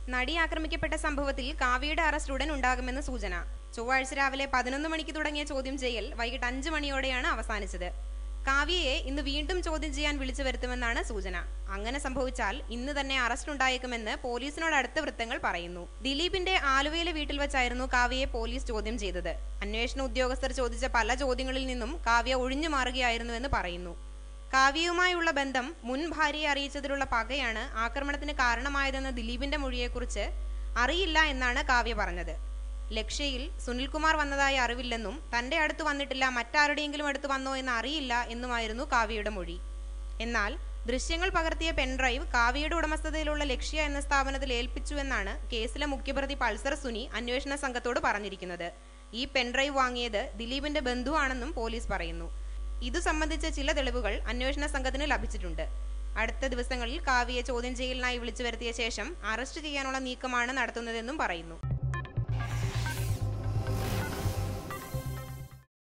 നടി ആക്രമിക്കപ്പെട്ട സംഭവത്തിൽ കാവ്യയുടെ അറസ്റ്റ് ഉടൻ ഉണ്ടാകുമെന്ന് സൂചന ചൊവ്വാഴ്ച രാവിലെ പതിനൊന്ന് മണിക്ക് തുടങ്ങിയ ചോദ്യം ചെയ്യൽ വൈകിട്ട് അഞ്ച് മണിയോടെയാണ് അവസാനിച്ചത് കാവ്യയെ ഇന്ന് വീണ്ടും ചോദ്യം ചെയ്യാൻ വിളിച്ചു വരുത്തുമെന്നാണ് സൂചന അങ്ങനെ സംഭവിച്ചാൽ ഇന്ന് തന്നെ അറസ്റ്റ് ഉണ്ടായേക്കുമെന്ന് പോലീസിനോട് അടുത്ത വൃത്തങ്ങൾ പറയുന്നു ദിലീപിന്റെ ആലുവയിലെ വീട്ടിൽ വെച്ചായിരുന്നു കാവ്യയെ പോലീസ് ചോദ്യം ചെയ്തത് അന്വേഷണ ഉദ്യോഗസ്ഥർ ചോദിച്ച പല ചോദ്യങ്ങളിൽ നിന്നും കാവ്യ ഒഴിഞ്ഞു മാറുകയായിരുന്നുവെന്ന് പറയുന്നു കാവ്യയുമായുള്ള ബന്ധം മുൻ ഭാര്യയെ അറിയിച്ചതിലുള്ള പകയാണ് ആക്രമണത്തിന് കാരണമായതെന്ന ദിലീപിന്റെ മൊഴിയെക്കുറിച്ച് അറിയില്ല എന്നാണ് കാവ്യ പറഞ്ഞത് ലക്ഷ്യയിൽ സുനിൽകുമാർ വന്നതായി അറിവില്ലെന്നും തന്റെ അടുത്ത് വന്നിട്ടില്ല മറ്റാരുടെയെങ്കിലും അടുത്ത് വന്നോ എന്ന് അറിയില്ല എന്നുമായിരുന്നു കാവ്യയുടെ മൊഴി എന്നാൽ ദൃശ്യങ്ങൾ പകർത്തിയ പെൻഡ്രൈവ് കാവ്യയുടെ ഉടമസ്ഥതയിലുള്ള ലക്ഷ്യ എന്ന സ്ഥാപനത്തിൽ ഏൽപ്പിച്ചുവെന്നാണ് കേസിലെ മുഖ്യപ്രതി പൾസർ സുനി അന്വേഷണ സംഘത്തോട് പറഞ്ഞിരിക്കുന്നത് ഈ പെൻഡ്രൈവ് വാങ്ങിയത് ദിലീപിന്റെ ബന്ധുവാണെന്നും പോലീസ് പറയുന്നു ഇതു സംബന്ധിച്ച ചില തെളിവുകൾ അന്വേഷണ സംഘത്തിന് ലഭിച്ചിട്ടുണ്ട് അടുത്ത ദിവസങ്ങളിൽ കാവ്യയെ ചോദ്യം ചെയ്യലിനായി വിളിച്ചു വരുത്തിയ ശേഷം അറസ്റ്റ് ചെയ്യാനുള്ള നീക്കമാണ് നടത്തുന്നതെന്നും പറയുന്നു